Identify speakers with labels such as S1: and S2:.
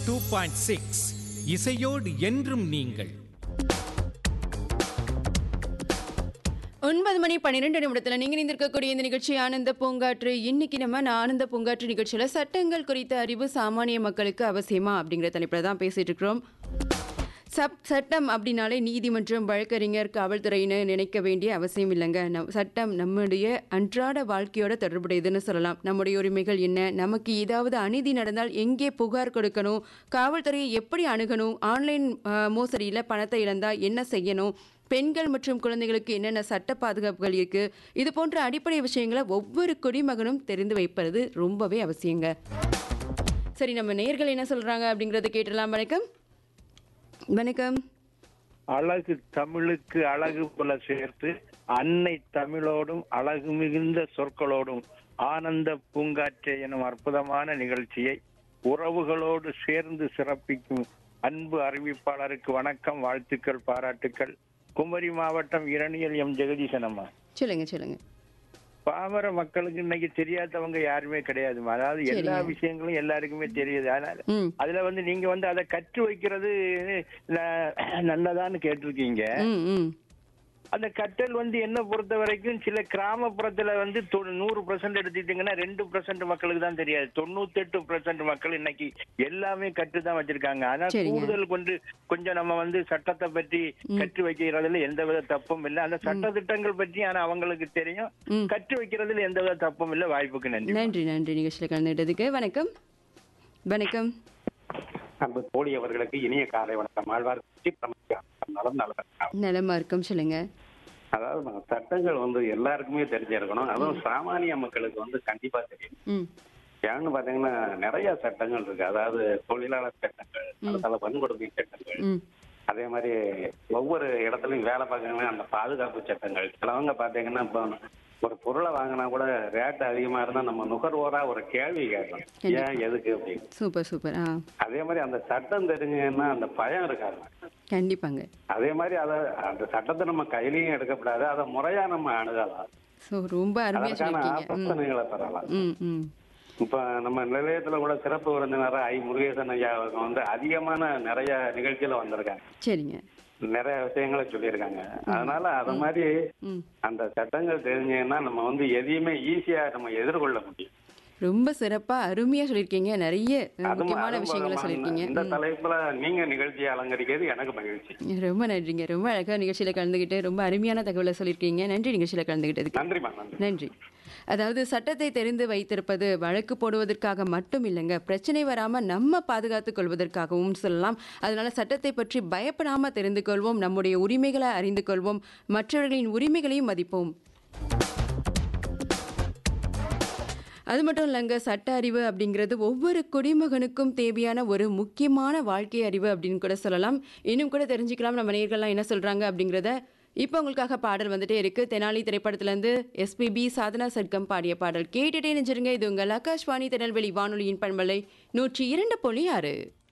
S1: Two point six இசையோடு என்றும் நீங்கள்
S2: ஒன்பது மணி பன்னிரெண்டு நிமிடத்தில் நீங்கள் இருந்திருக்கக்கூடிய இந்த நிகழ்ச்சி ஆனந்த பூங்காற்று இன்னைக்கு நம்ம நான் ஆனந்த பூங்காற்று நிகழ்ச்சியில் சட்டங்கள் குறித்த அறிவு சாமானிய மக்களுக்கு அவசியமா அப்படிங்கிற தலைப்பில் தான் பேசிட்டு இருக்கிறோம் சப் சட்டம் அப்படின்னாலே நீதிமன்றம் வழக்கறிஞர் காவல்துறையின்னு நினைக்க வேண்டிய அவசியம் இல்லைங்க நம் சட்டம் நம்முடைய அன்றாட வாழ்க்கையோட தொடர்புடையதுன்னு சொல்லலாம் நம்முடைய உரிமைகள் என்ன நமக்கு ஏதாவது அநீதி நடந்தால் எங்கே புகார் கொடுக்கணும் காவல்துறையை எப்படி அணுகணும் ஆன்லைன் மோசடியில் பணத்தை இழந்தால் என்ன செய்யணும் பெண்கள் மற்றும் குழந்தைகளுக்கு என்னென்ன சட்ட பாதுகாப்புகள் இருக்கு இது போன்ற அடிப்படை விஷயங்களை ஒவ்வொரு குடிமகனும் தெரிந்து வைப்பது ரொம்பவே அவசியங்க சரி நம்ம நேர்கள் என்ன சொல்றாங்க அப்படிங்கறத கேட்டலாம் வணக்கம் வணக்கம்
S3: அழகு தமிழுக்கு அழகு போல சேர்த்து அன்னை தமிழோடும் அழகு மிகுந்த சொற்களோடும் ஆனந்த பூங்காற்றே எனும் அற்புதமான நிகழ்ச்சியை உறவுகளோடு சேர்ந்து சிறப்பிக்கும் அன்பு அறிவிப்பாளருக்கு வணக்கம் வாழ்த்துக்கள் பாராட்டுக்கள் குமரி மாவட்டம் இரணியல் எம் ஜெகதீசன் அம்மா
S2: சொல்லுங்க சொல்லுங்க
S3: பாமர மக்களுக்கு இன்னைக்கு தெரியாதவங்க யாருமே கிடையாதுமா அதாவது எல்லா
S2: சரிங்க.
S3: விஷயங்களும் எல்லாருக்குமே தெரியுது அதனால
S2: ம்
S3: அதுல வந்து நீங்க வந்து அதை கற்று வைக்கிறது ந- நல்லதான்னு கேட்டிருக்கீங்க
S2: ம் ம்
S3: அந்த கற்றல் வந்து என்ன பொறுத்த வரைக்கும் சில கிராமப்புறத்துல வந்து தொ- நூறு பர்சன்ட் எடுத்துட்டீங்கன்னா ரெண்டு பர்சன்ட் மக்களுக்கு தான் தெரியாது தொண்ணூத்தெட்டு பர்சன்ட் மக்கள் இன்னைக்கு எல்லாமே கற்று தான் வச்சிருக்காங்க ஆனா
S2: சரிங்க.
S3: கூடுதல் கொண்டு கொஞ்சம் நம்ம வந்து சட்டத்தை பற்றி கற்று வைக்கிறதுல எந்த வித தப்பும் இல்லை அந்த சட்ட திட்டங்கள் பற்றி ஆனா அவங்களுக்கு தெரியும்
S2: ம்.
S3: கற்று வைக்கிறதுல எந்த வித தப்பும் இல்லை வாய்ப்புக்கு நன்றி
S2: நன்றி நன்றி நிகழ்ச்சியில் கலந்துகிட்டதுக்கு வணக்கம் வணக்கம்
S4: அன்பு தோழி அவர்களுக்கு இனிய காலை வணக்கம் ஆழ்வார் நலம் நலம்
S2: நலமா இருக்கும் சொல்லுங்க
S4: அதாவது நம்ம சட்டங்கள் வந்து எல்லாருக்குமே தெரிஞ்சிருக்கணும் அதுவும் சாமானிய மக்களுக்கு வந்து கண்டிப்பா தெரியும்
S2: ம்
S4: ஏன்னு பாத்தீங்கன்னா நிறைய சட்டங்கள் இருக்கு அதாவது தொழிலாளர் சட்டங்கள் அதுல வன்கொடுமை சட்டங்கள்
S2: ம்
S4: அதே மாதிரி ஒவ்வொரு இடத்துலயும் வேலை பார்க்கறவங்க அந்த பாதுகாப்பு சட்டங்கள் சிலவங்க பாத்தீங்கன்னா இப்போ ஒரு பொருளை வாங்கினா கூட ரேட் அதிகமா இருந்தா நம்ம நுகர்வோரா ஒரு கேள்வி கேட்கணும் ஏன் எதுக்கு அப்படின்னு
S2: சூப்பர் சூப்பர் ஆ
S4: அதே மாதிரி அந்த சட்டம் தெரிஞ்சுங்கன்னா அந்த பயம் இருக்காது
S2: கண்டிப்பாங்க
S4: அதே மாதிரி அத அந்த சட்டத்தை நம்ம கையிலயும் எடுக்கப்படாது அதை முறையா நம்ம அணுகலாம்
S2: ஸோ ரொம்ப அருமையாக
S4: அதற்கான
S2: சொல்லியிருக்கீங்க ம்
S4: ஆலோசனைகளை பெறலாம்
S2: ம் ம்
S4: இப்ப நம்ம நிலையத்துல கூட சிறப்பு விருந்தினர் ஐ முருகேசன் ஐயா அவங்க வந்து அதிகமான நிறைய நிகழ்ச்சியில வந்திருக்காங்க
S2: சரிங்க
S4: நிறைய விஷயங்களை சொல்லியிருக்காங்க அதனால அத மாதிரி
S2: ம்
S4: அந்த சட்டங்கள் தெரிஞ்சதுன்னா நம்ம வந்து எதையுமே ஈஸியா நம்ம எதிர்கொள்ள முடியும்
S2: ரொம்ப சிறப்பா அருமையா சொல்லியிருக்கீங்க நிறைய அஹ்,
S4: அது
S2: முக்கியமான
S4: அது
S2: விஷயங்களை
S4: மூலமா
S2: சொல்லியிருக்கீங்க
S4: இந்த
S2: ம்.
S4: தலைப்புல நீங்க நிகழ்ச்சியை அலங்கரிக்கிறது எனக்கு மகிழ்ச்சி
S2: ரொம்ப நன்றிங்க ரொம்ப அழகா நிகழ்ச்சியில கலந்துக்கிட்டு ரொம்ப அருமையான தகவலை சொல்லியிருக்கீங்க நன்றி நிகழ்ச்சியில கலந்துக்கிட்டதுக்கு
S4: நன்றிமா நன்றி
S2: நன்றி அதாவது சட்டத்தை தெரிந்து வைத்திருப்பது வழக்கு போடுவதற்காக மட்டும் இல்லைங்க பிரச்சனை வராம நம்ம பாதுகாத்துக் கொள்வதற்காகவும் சொல்லலாம் அதனால சட்டத்தை பற்றி பயப்படாம தெரிந்து கொள்வோம் நம்முடைய உரிமைகளை அறிந்து கொள்வோம் மற்றவர்களின் உரிமைகளையும் மதிப்போம் அது மட்டும் இல்லைங்க சட்ட அறிவு அப்படிங்கிறது ஒவ்வொரு குடிமகனுக்கும் தேவையான ஒரு முக்கியமான வாழ்க்கை அறிவு அப்படின்னு கூட சொல்லலாம் இன்னும் கூட தெரிஞ்சுக்கலாம் நம்ம நேர்கள்லாம் என்ன சொல்றாங்க அப்படிங்கிறத இப்போ உங்களுக்காக பாடல் வந்துட்டே இருக்கு தெனாலி திரைப்படத்திலேருந்து எஸ்பிபி சாதனா சர்க்கம் பாடிய பாடல் கேட்டுட்டே நினைச்சிருங்க இது உங்கள் ஆகாஷ்வாணி திருநெல்வேலி வானொலியின் பண்பலை நூற்றி இரண்டு புள்ளி ஆறு